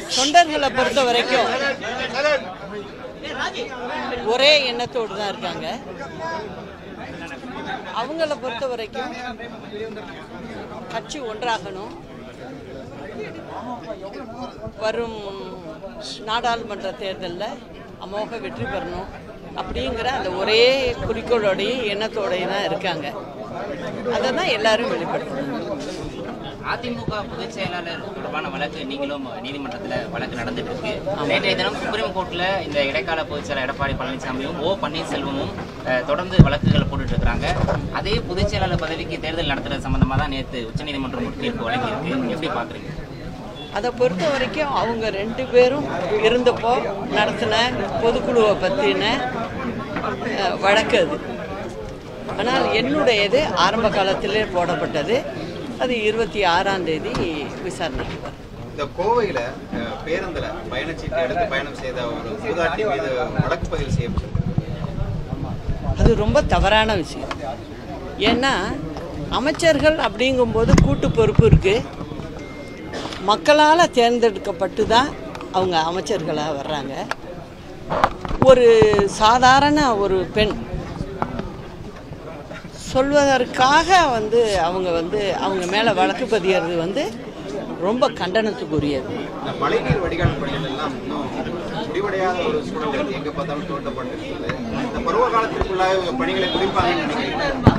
தொண்டர்களை பொறுத்த வரைக்கும் ஒரே எண்ணத்தோடு தான் இருக்காங்க அவங்கள பொறுத்த வரைக்கும் கட்சி ஒன்றாகணும் வரும் நாடாளுமன்ற தேர்தலில் அமோக வெற்றி பெறணும் அப்படிங்கிற அந்த ஒரே குறிக்கோளோடையும் எண்ணத்தோடையும் தான் இருக்காங்க அதை தான் எல்லாரும் வெளிப்படுத்துறாங்க அதிமுக பொதுச் செயலாளர் தொடர்பான வழக்கு நீங்களும் நீதிமன்றத்தில் வழக்கு நடந்துட்டு இருக்கு நேற்றைய தினம் சுப்ரீம் கோர்ட்ல இந்த இடைக்கால பொதுச் செயலாளர் எடப்பாடி பழனிசாமியும் ஓ பன்னீர்செல்வமும் அஹ், தொடர்ந்து வழக்குகள் போட்டுட்டு இருக்காங்க அதே பொதுச் செயலாளர் பதவிக்கு தேர்தல் நடத்துறது சம்பந்தமா தான் நேற்று உச்சநீதிமன்றம் ஒரு தீர்ப்பு வழங்கியிருக்கு எப்படி பாக்குறீங்க அதை பொறுத்த வரைக்கும் அவங்க ரெண்டு பேரும் இருந்தப்போ நடத்தின பொதுக்குழுவை பற்றின அஹ், வழக்கு அது ஆனால் என்னுடையது ஆரம்ப காலத்திலே போடப்பட்டது அது இருபத்தி ஆறாம் தேதி விசாரணைக்கு வரும் இந்த கோவையில அஹ், பேருந்துல பயணச்சீட்டு எடுத்து பயணம் செய்த ஒரு மூதாட்டி மீது வழக்கு பதிவு செய்யப்பட்டிருக்கு அது ரொம்ப தவறான விஷயம் ஏன்னா அமைச்சர்கள் அப்படிங்கும்போது கூட்டு பொறுப்பு இருக்குது மக்களால் தேர்ந்தெடுக்கப்பட்டு தான் அவங்க அமைச்சர்களாக வர்றாங்க ஒரு சாதாரண ஒரு பெண் சொல்வதற்காக வந்து அவங்க வந்து அவங்க மேலே வழக்கு பதியறது வந்து ரொம்ப கண்டனத்துக்குரியது இந்த மழைநீர் வடிகால் பணிகள் எல்லாம் இன்னும் முடிவடையாத ஒரு சூழல் இருக்கு எங்க பார்த்தாலும் தோண்டப்பட்டிருக்கிறது இந்த பருவ காலத்திற்குள்ளாக இவங்க பணிகளை முடிப்பாங்கன்னு நினைக்கிறீங்க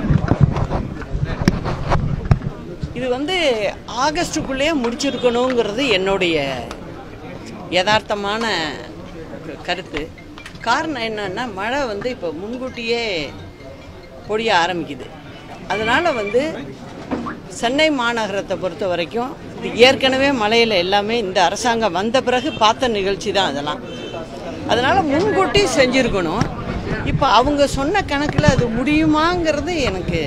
இது வந்து ஆகஸ்டுக்குள்ளேயே முடிச்சிருக்கணுங்கிறது என்னுடைய யதார்த்தமான கருத்து காரணம் என்னன்னா மழை வந்து இப்போ முன்கூட்டியே பொழிய ஆரம்பிக்குது அதனால் வந்து சென்னை மாநகரத்தை பொறுத்த வரைக்கும் இது ஏற்கனவே மழையில் எல்லாமே இந்த அரசாங்கம் வந்த பிறகு பார்த்த நிகழ்ச்சி தான் அதெல்லாம் அதனால் முன்கூட்டி செஞ்சுருக்கணும் இப்போ அவங்க சொன்ன கணக்கில் அது முடியுமாங்கிறது எனக்கு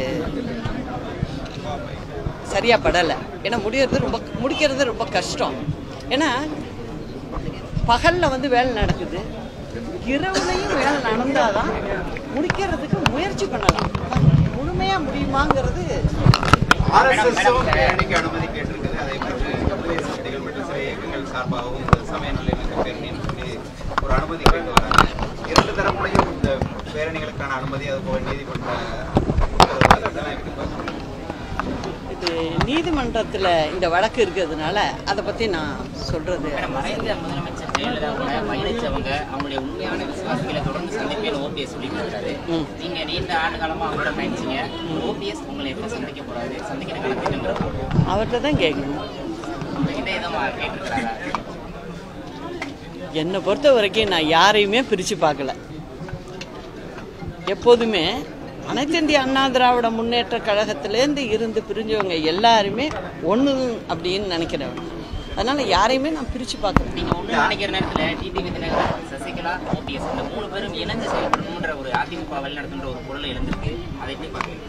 சரியா படலை ஏன்னா முடியறது ரொம்ப முடிக்கிறது ரொம்ப கஷ்டம் ஏன்னா பகலில் வந்து வேலை நடக்குது இரவுலையும் வேலை நடந்தாதான் முடிக்கிறதுக்கு முயற்சி பண்ணலாம் முழுமையாக முடியுமாங்கிறது ஆர்எஸ்எஸும் பேரணிக்கு அனுமதி கேட்டிருக்குது அதை பற்றி விடுதலை சக்திகள் மற்றும் சில இயக்கங்கள் சார்பாகவும் இந்த சமய நல்லிணக்க பேரணின்னு சொல்லி ஒரு அனுமதி கேட்டு வராங்க இரண்டு தரப்புலையும் இந்த பேரணிகளுக்கான அனுமதி அதுபோல் நீதிமன்ற உத்தரவு இதெல்லாம் எப்படி பார்க்கணும் இது நீதிமன்றத்தில் இந்த வழக்கு இருக்கிறதுனால அதை பற்றி நான் சொல்கிறது மேடம், மறைந்த முதலமைச்சர் ஜெயலலிதா கூட பயணிச்சவங்க அவங்களுடைய உண்மையான விசுவாசிகளை தொடர்ந்து சந்திப்பேன் ஓபிஎஸ் சொல்லிட்டு இருக்காரு ம். நீங்க நீண்ட ஆண்டு காலமா அவங்களோட பயணிச்சீங்க ஓபிஎஸ் உங்களை எப்ப சந்திக்க போறாரு சந்திக்கிறதுக்கான திட்டம் இருக்கா அவர்கிட்ட தான் கேட்கணும் உங்ககிட்ட எதுவும் கேட்டிருக்கிறாரா என்னை பொறுத்த வரைக்கும் நான் யாரையுமே பிரித்து பார்க்கல எப்போதுமே அனைத்து இந்திய அண்ணா திராவிட முன்னேற்ற கழகத்திலேருந்து இருந்து பிரிஞ்சவங்க எல்லாருமே ஒன்று அப்படின்னு நினைக்கிறவங்க அதனால் யாரையுமே நான் பிரித்து பார்க்கல நீங்க ஒண்ணு நினைக்கிற நேரத்துல டிடிவி தினகரன் சசிகலா ஓபிஎஸ் இந்த மூணு பேரும் இணைஞ்சு செயல்படணுன்ற ஒரு அதிமுக வழிநடத்துன்ற ஒரு பொருள் எழுந்திருக்கு அதை எப்படி பாக்குறீங்க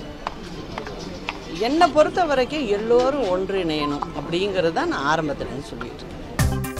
என்னை பொறுத்த வரைக்கும் எல்லோரும் ஒன்றிணையணும் அப்படிங்கிறது தான் நான் ஆரம்பத்துலேருந்து சொல்லிட்டு இருக்கேன்